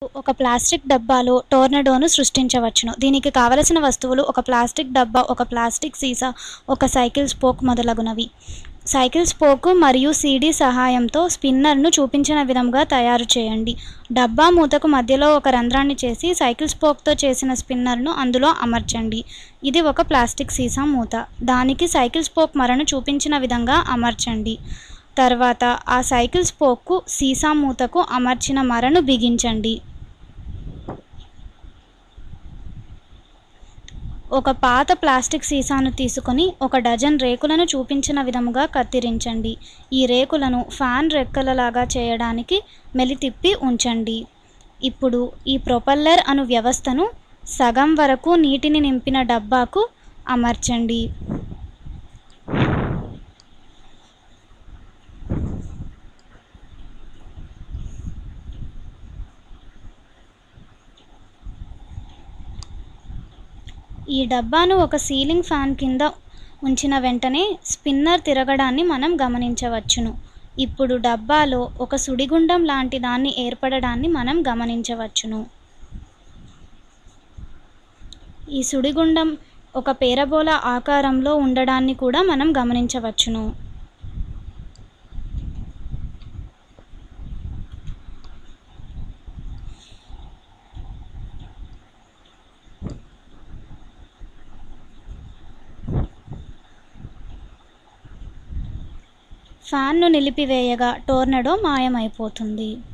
ఒక ప్లాస్టిక్ డబ్బాలో టోర్నడోను సృష్టించవచ్చును దీనికి కావలసిన వస్తువులు ఒక ప్లాస్టిక్ డబ్బా ఒక ప్లాస్టిక్ సీసా ఒక సైకిల్ స్పోక్ మొదలగునవి సైకిల్ స్పోకు మరియు సీడీ సహాయంతో స్పిన్నర్ను చూపించిన విధంగా తయారు చేయండి డబ్బా మూతకు మధ్యలో ఒక రంధ్రాన్ని చేసి సైకిల్ స్పోక్తో చేసిన స్పిన్నర్ను అందులో అమర్చండి ఇది ఒక ప్లాస్టిక్ సీసా మూత దానికి సైకిల్ స్పోక్ మరను చూపించిన విధంగా అమర్చండి తర్వాత ఆ సైకిల్ స్పోక్కు సీసా మూతకు అమర్చిన మరను బిగించండి ఒక పాత ప్లాస్టిక్ సీసాను తీసుకొని ఒక డజన్ రేకులను చూపించిన విధముగా కత్తిరించండి ఈ రేకులను ఫ్యాన్ రెక్కలలాగా చేయడానికి మెలితిప్పి ఉంచండి ఇప్పుడు ఈ ప్రొపల్లర్ అను వ్యవస్థను సగం వరకు నీటిని నింపిన డబ్బాకు అమర్చండి ఈ డబ్బాను ఒక సీలింగ్ ఫ్యాన్ కింద ఉంచిన వెంటనే స్పిన్నర్ తిరగడాన్ని మనం గమనించవచ్చును ఇప్పుడు డబ్బాలో ఒక సుడిగుండం లాంటి దాన్ని ఏర్పడడాన్ని మనం గమనించవచ్చును ఈ సుడిగుండం ఒక పేరబోల ఆకారంలో ఉండడాన్ని కూడా మనం గమనించవచ్చును ఫ్యాన్ను నిలిపివేయగా టోర్నడో మాయమైపోతుంది